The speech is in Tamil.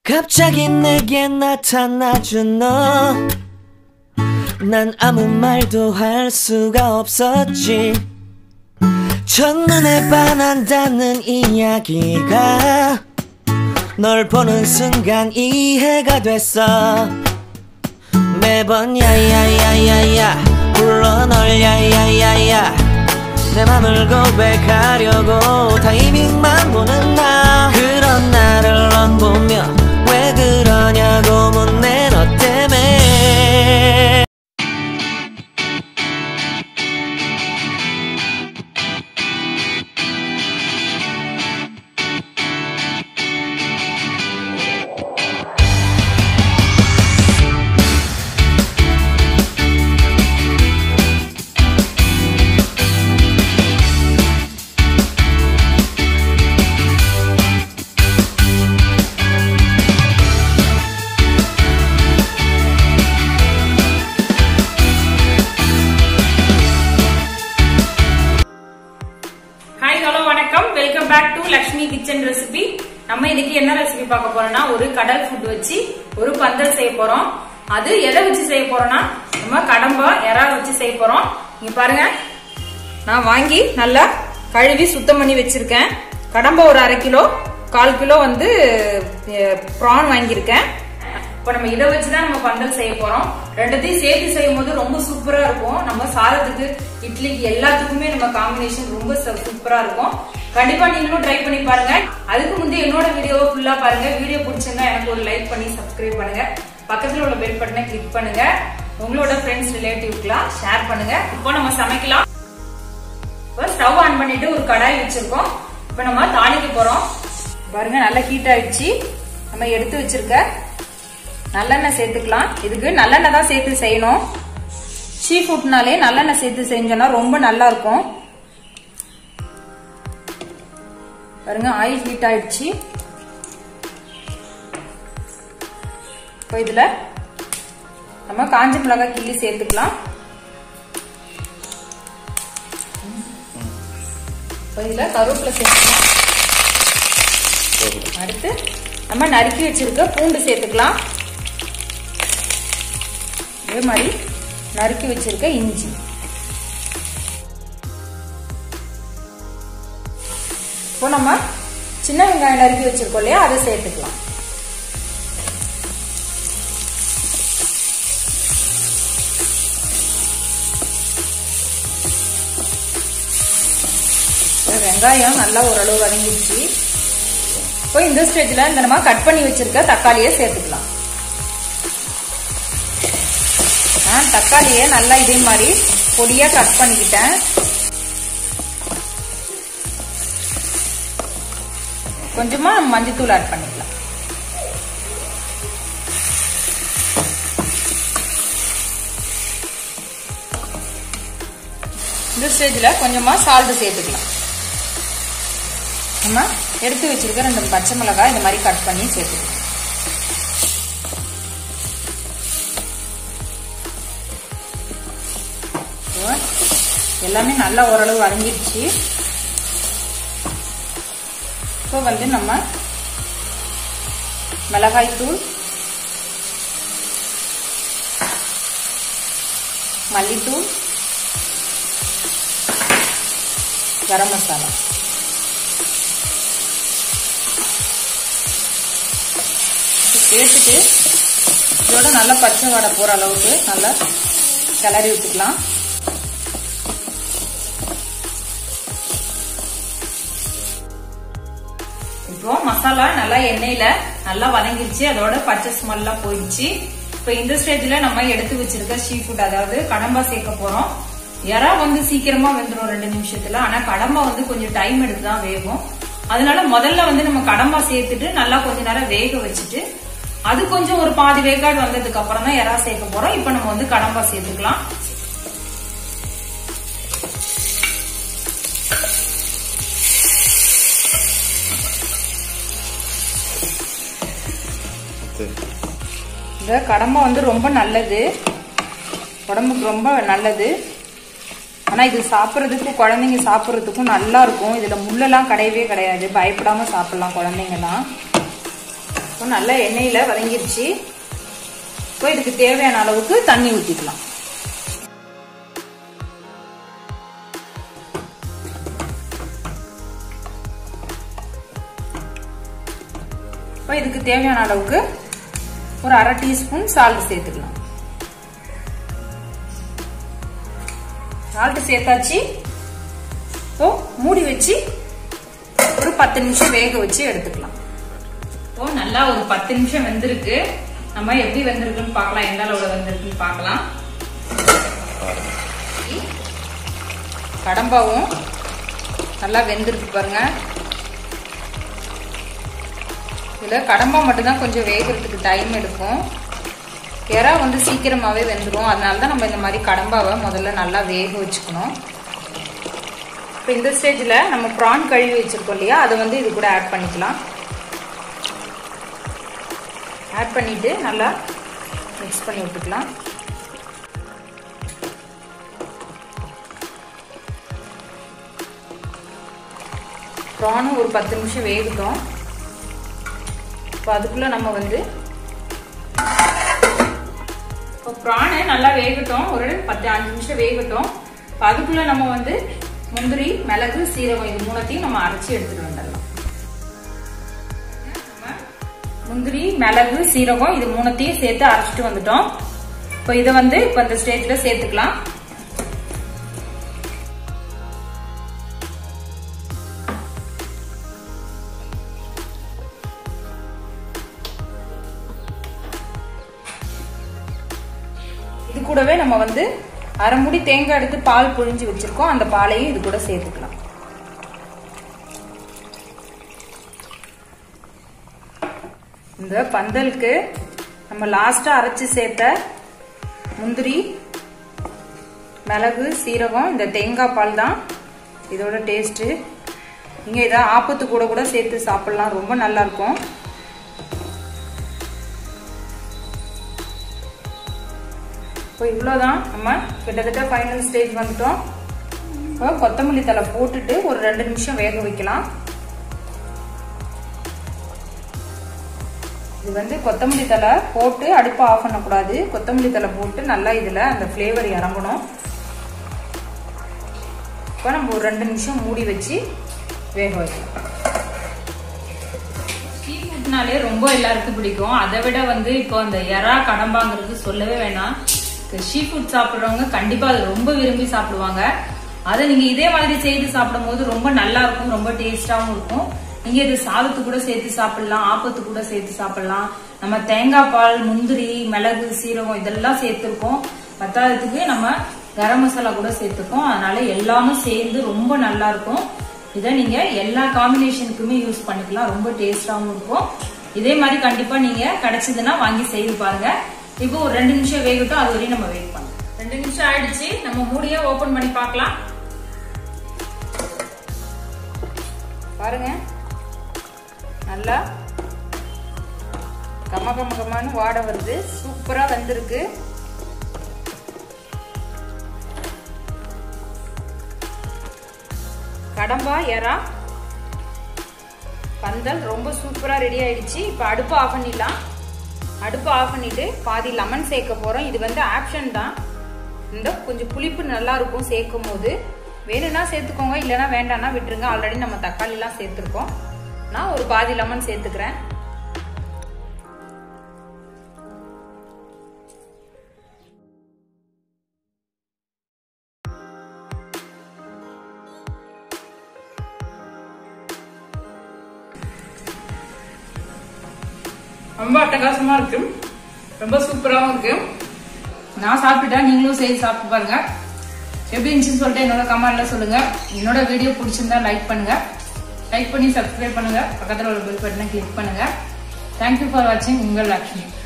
갑자기 내게 나타나준 너. 난 아무 말도 할 수가 없었지. 첫눈에 반한다는 이야기가 널 보는 순간 이해가 됐어. 매번 야야야야야 불러 널 야야야야 내 맘을 고백하려고 타이밍만 보는 나 그런 나를 넌 보며 왜 그러냐고 묻네 너 때문에 ஹாய் ஹலோ வணக்கம் welcome back to Lakshmi kitchen recipe நம்ம இன்னைக்கு என்ன ரெசிபி பார்க்க போறோம்னா ஒரு கடல் ஃபுட் வச்சு ஒரு பந்தல் செய்ய போறோம் அது எதை வச்சு செய்ய போறோம்னா நம்ம கடம்பா இறால் வச்சு செய்ய போறோம் இங்க பாருங்க நான் வாங்கி நல்லா கழுவி சுத்தம் பண்ணி வச்சிருக்கேன் கடம்பா ஒரு அரை கிலோ கால் கிலோ வந்து ப்ரான் வாங்கியிருக்கேன் இப்போ நம்ம இதை வச்சுதான் நம்ம பந்தல் செய்ய போறோம் ரெண்டுத்தையும் சேர்த்து செய்யும் போது ரொம்ப சூப்பரா இருக்கும் நம்ம சாதத்துக்கு இட்லிக்கு எல்லாத்துக்குமே நம்ம காம்பினேஷன் ரொம்ப சூப்பரா இருக்கும் கண்டிப்பா நீங்களும் ட்ரை பண்ணி பாருங்க அதுக்கு முந்தைய என்னோட வீடியோவை ஃபுல்லா பாருங்க வீடியோ பிடிச்சிருந்தா எனக்கு ஒரு லைக் பண்ணி சப்ஸ்கிரைப் பண்ணுங்க பக்கத்துல உள்ள பெல் பட்டனை கிளிக் பண்ணுங்க உங்களோட ஃப்ரெண்ட்ஸ் ரிலேட்டிவ்க்குலாம் ஷேர் பண்ணுங்க இப்போ நம்ம சமைக்கலாம் இப்போ ஸ்டவ் ஆன் பண்ணிட்டு ஒரு கடாய் வச்சிருக்கோம் இப்போ நம்ம தாளிக்க போறோம் பாருங்க நல்லா ஹீட் ஆயிடுச்சு நம்ம எடுத்து வச்சிருக்க நல்லெண்ணெய் சேர்த்துக்கலாம் இதுக்கு நல்லெண்ணெய் தான் சேர்த்து செய்யணும் சீ ஃபுட்னாலே நல்லெண்ணெய் சேர்த்து செஞ்சோம்னா ரொம்ப நல்லா இருக்கும் பாருங்க ஆயில் ஹீட் ஆயிடுச்சு இப்போ இதுல நம்ம காஞ்ச மிளகாய் கிள்ளி சேர்த்துக்கலாம் இப்போ இதுல கருவேப்பிலை சேர்த்துக்கலாம் அடுத்து நம்ம நறுக்கி வச்சிருக்க பூண்டு சேர்த்துக்கலாம் இதே மாதிரி நறுக்கி வச்சிருக்க இஞ்சி இப்போ நம்ம சின்ன வெங்காயம் நறுக்கி வச்சிருக்கோம் இல்லையா அதை சேர்த்துக்கலாம் வெங்காயம் நல்லா ஓரளவு வதங்கிடுச்சு இப்போ இந்த ஸ்டேஜ்ல இந்த நம்ம கட் பண்ணி வச்சிருக்க தக்காளியை சேர்த்துக்கலாம் நான் தக்காளியை நல்லா இதே மாதிரி பொடியா கட் பண்ணிக்கிட்டேன் கொஞ்சமா மஞ்சத்தூள் ஆட் பண்ணிக்கலாம் இந்த ஸ்டேஜ்ல கொஞ்சமா சால்ட் சேர்த்துக்கலாம் நம்ம எடுத்து வச்சிருக்க ரெண்டு பச்சை மிளகாய் இந்த மாதிரி கட் பண்ணி சேர்த்துக்கலாம் எல்லாமே நல்லா ஓரளவு வதங்கிடுச்சு இப்போ வந்து நம்ம மிளகாய் தூள் மல்லித்தூள் கரம் மசாலா சேர்த்துட்டு இதோட நல்லா பச்சை வடை போற அளவுக்கு நல்லா கிளறி விட்டுக்கலாம் இப்போ மசாலா நல்லா எண்ணெயில நல்லா வதங்கிருச்சு அதோட பச்சை ஸ்மெல்லாம் போயிடுச்சு இப்போ இந்த ஸ்டேஜ்ல நம்ம எடுத்து வச்சிருக்க சீ ஃபுட் அதாவது கடம்பா சேர்க்க போறோம் எறா வந்து சீக்கிரமா வெந்துடும் ரெண்டு நிமிஷத்துல ஆனா கடம்பா வந்து கொஞ்சம் டைம் எடுத்து தான் வேகும் அதனால முதல்ல வந்து நம்ம கடம்பா சேர்த்துட்டு நல்லா கொஞ்ச நேரம் வேக வச்சுட்டு அது கொஞ்சம் ஒரு பாதி வேக்காடு வந்ததுக்கு அப்புறம் தான் எறா சேர்க்க போறோம் இப்போ நம்ம வந்து கடம்பா சேர்த்துக்கலாம் இந்த கடம்பா வந்து ரொம்ப நல்லது உடம்புக்கு ரொம்ப நல்லது ஆனா இது சாப்பிட்றதுக்கு குழந்தைங்க சாப்பிட்றதுக்கும் நல்லா இருக்கும் இதுல முள்ளெல்லாம் கிடையவே கிடையாது பயப்படாம சாப்பிடலாம் குழந்தைங்கலாம் இப்போ நல்லா எண்ணெயில வதங்கிருச்சு இப்போ இதுக்கு தேவையான அளவுக்கு தண்ணி ஊற்றிக்கலாம் இப்போ இதுக்கு தேவையான அளவுக்கு ஒரு அரை டீஸ்பூன் சால்ட் சேர்த்துக்கலாம் சால்ட் சேர்த்தாச்சு இப்போ மூடி வச்சு ஒரு பத்து நிமிஷம் வேக வச்சு எடுத்துக்கலாம் இப்போ நல்லா ஒரு பத்து நிமிஷம் வெந்திருக்கு நம்ம எப்படி வெந்திருக்குன்னு பார்க்கலாம் எந்த அளவுல வெந்திருக்குன்னு பார்க்கலாம் கடம்பாவும் நல்லா வெந்திருக்கு பாருங்க இதில் கடம்பா மட்டும்தான் கொஞ்சம் வேகிறதுக்கு டைம் எடுக்கும் எறா வந்து சீக்கிரமாகவே வெந்துடும் அதனால தான் நம்ம இந்த மாதிரி கடம்பாவை முதல்ல நல்லா வேக வச்சுக்கணும் இப்போ இந்த ஸ்டேஜில் நம்ம ப்ரான் கழுவி வச்சுருக்கோம் இல்லையா அதை வந்து இது கூட ஆட் பண்ணிக்கலாம் ஆட் பண்ணிவிட்டு நல்லா மிக்ஸ் பண்ணி விட்டுக்கலாம் ப்ரானும் ஒரு பத்து நிமிஷம் வேகட்டும் இப்போ அதுக்குள்ளே நம்ம வந்து இப்போ ப்ரானு நல்லா வேகட்டும் ஒரு பத்து அஞ்சு நிமிஷம் வேகட்டும் இப்போ அதுக்குள்ளே நம்ம வந்து முந்திரி மிளகு சீரகம் இது மூணத்தையும் நம்ம அரைச்சி எடுத்துட்டு வந்துடலாம் முந்திரி மிளகு சீரகம் இது மூணத்தையும் சேர்த்து அரைச்சிட்டு வந்துட்டோம் இப்போ இதை வந்து இப்போ இந்த ஸ்டேஜில் சேர்த்துக்கலாம் இது கூடவே நம்ம வந்து அரை முடி தேங்காய் எடுத்து பால் புழிஞ்சு வச்சிருக்கோம் அந்த பாலையும் இது கூட சேர்த்துக்கலாம் இந்த பந்தலுக்கு நம்ம லாஸ்டா அரைச்சு சேர்த்த முந்திரி மிளகு சீரகம் இந்த தேங்காய் பால் தான் இதோட டேஸ்ட்டு நீங்கள் இதை ஆப்பத்து கூட கூட சேர்த்து சாப்பிட்லாம் ரொம்ப நல்லா இருக்கும் இப்போ இவ்வளோதான் நம்ம கிட்டத்தட்ட ஃபைனல் ஸ்டேஜ் வந்துட்டோம் இப்போ கொத்தமல்லி தலை போட்டுட்டு ஒரு ரெண்டு நிமிஷம் வேக வைக்கலாம் இது வந்து கொத்தமல்லி தலை போட்டு அடுப்பை ஆஃப் பண்ணக்கூடாது கொத்தமல்லி தலை போட்டு நல்லா இதில் அந்த ஃப்ளேவர் இறங்கணும் இப்போ நம்ம ஒரு ரெண்டு நிமிஷம் மூடி வச்சு வேக வைக்கலாம் சீ ஃபுட்னாலே ரொம்ப எல்லாருக்கும் பிடிக்கும் அதை விட வந்து இப்போ அந்த எறா கடம்பாங்கிறது சொல்லவே வேணாம் ஷீ ஃபுட் சாப்பிட்றவங்க கண்டிப்பா அதை ரொம்ப விரும்பி சாப்பிடுவாங்க அதை நீங்க இதே மாதிரி செய்து சாப்பிடும் போது ரொம்ப நல்லா இருக்கும் ரொம்ப டேஸ்டாவும் இருக்கும் நீங்க இது சாதத்து கூட சேர்த்து சாப்பிடலாம் ஆப்பத்து கூட சேர்த்து சாப்பிடலாம் நம்ம தேங்காய் பால் முந்திரி மிளகு சீரகம் இதெல்லாம் சேர்த்துருக்கோம் பத்தாததுக்கு நம்ம கரம் மசாலா கூட சேர்த்துக்கோம் அதனால எல்லாமே சேர்ந்து ரொம்ப நல்லா இருக்கும் இதை நீங்க எல்லா காம்பினேஷனுக்குமே யூஸ் பண்ணிக்கலாம் ரொம்ப டேஸ்டாவும் இருக்கும் இதே மாதிரி கண்டிப்பா நீங்க கிடைச்சதுன்னா வாங்கி செய்து பாருங்க இப்போ ஒரு ரெண்டு நிமிஷம் வேகட்டும் அது வரையும் நம்ம வெயிட் பண்ணலாம் ரெண்டு நிமிஷம் ஆயிடுச்சு நம்ம மூடிய ஓபன் பண்ணி பார்க்கலாம் பாருங்க நல்லா கம கம கமான்னு வாடை வருது சூப்பரா வந்திருக்கு கடம்பா எறா பந்தல் ரொம்ப சூப்பரா ரெடி ஆயிடுச்சு இப்போ அடுப்பு ஆஃப் பண்ணிடலாம் அடுப்பு ஆஃப் பண்ணிட்டு பாதி லெமன் சேர்க்க போறோம் இது வந்து ஆப்ஷன் தான் இந்த கொஞ்சம் புளிப்பு நல்லா இருக்கும் சேர்க்கும் போது வேணும்னா சேர்த்துக்கோங்க இல்லைன்னா வேண்டாம்னா விட்டுருங்க ஆல்ரெடி நம்ம தக்காளி எல்லாம் சேர்த்துருக்கோம் நான் ஒரு பாதி லெமன் சேர்த்துக்கிறேன் ரொம்ப அட்டகாசமா இருக்கு ரொம்ப சூப்பராகவும் இருக்கு நான் சாப்பிட்டுட்டேன் நீங்களும் செய்து சாப்பிட்டு பாருங்க எப்படி இருந்துச்சுன்னு சொல்லிட்டு என்னோட கமெண்ட்ல சொல்லுங்க என்னோட வீடியோ பிடிச்சிருந்தா லைக் பண்ணுங்க லைக் பண்ணி சப்ஸ்கிரைப் பண்ணுங்க பக்கத்தில் உள்ள பெல் பட்டனை கிளிக் பண்ணுங்க தேங்க்யூ ஃபார் வாட்சிங் உங்கள் லக்ஷ்மி